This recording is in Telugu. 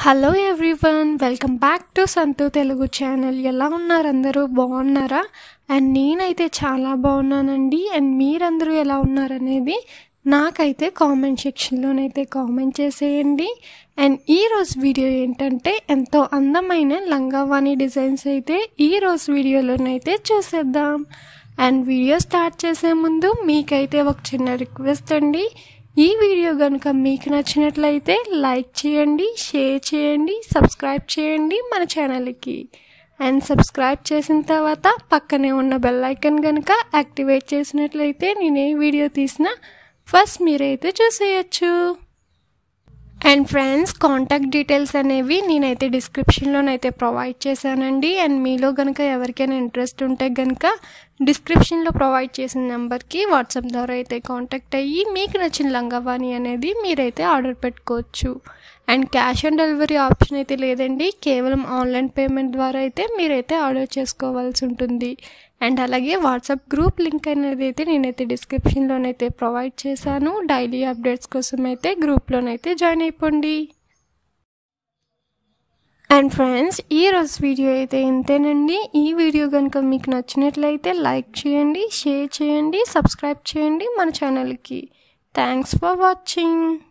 hello everyone welcome back to Santu Telugu channel ఎలా ఉన్నారు అందరూ బాగున్నారా అండ్ నేనైతే చాలా బాగున్నానండి అండ్ మీరందరూ ఎలా ఉన్నారనేది నాకైతే కామెంట్ సెక్షన్లోనైతే కామెంట్ చేసేయండి అండ్ ఈరోజు వీడియో ఏంటంటే ఎంతో అందమైన లంగావాణి డిజైన్స్ అయితే ఈరోజు వీడియోలోనైతే చూసేద్దాం అండ్ వీడియో స్టార్ట్ చేసే ముందు మీకైతే ఒక చిన్న రిక్వెస్ట్ అండి ఈ వీడియో కనుక మీకు నచ్చినట్లయితే లైక్ చేయండి షేర్ చేయండి సబ్స్క్రైబ్ చేయండి మన ఛానల్కి అండ్ సబ్స్క్రైబ్ చేసిన తర్వాత పక్కనే ఉన్న బెల్ ఐకన్ కనుక యాక్టివేట్ చేసినట్లయితే నేను ఏ వీడియో తీసినా ఫస్ట్ మీరైతే చూసేయచ్చు అండ్ ఫ్రెండ్స్ కాంటాక్ట్ డీటెయిల్స్ అనేవి నేనైతే డిస్క్రిప్షన్లోనైతే ప్రొవైడ్ చేశానండి అండ్ మీలో కనుక ఎవరికైనా ఇంట్రెస్ట్ ఉంటే కనుక డిస్క్రిప్షన్లో ప్రొవైడ్ చేసిన నెంబర్కి వాట్సాప్ ద్వారా అయితే కాంటాక్ట్ అయ్యి మీకు నచ్చిన లంగావాణి అనేది మీరైతే ఆర్డర్ పెట్టుకోవచ్చు and cash on delivery option అయితే లేదండి కేవలం ఆన్లైన్ పేమెంట్ ద్వారా అయితే మీరైతే ఆర్డర్ చేసుకోవాల్సి ఉంటుంది అండ్ అలాగే వాట్సాప్ గ్రూప్ లింక్ అనేది అయితే నేనైతే డిస్క్రిప్షన్లోనైతే ప్రొవైడ్ చేశాను డైలీ అప్డేట్స్ కోసం అయితే గ్రూప్లోనైతే జాయిన్ అయిపోండి అండ్ ఫ్రెండ్స్ ఈ రోజు వీడియో అయితే ఇంతేనండి ఈ వీడియో కనుక మీకు నచ్చినట్లయితే లైక్ చేయండి షేర్ చేయండి సబ్స్క్రైబ్ చేయండి మన ఛానల్కి థ్యాంక్స్ ఫర్ వాచింగ్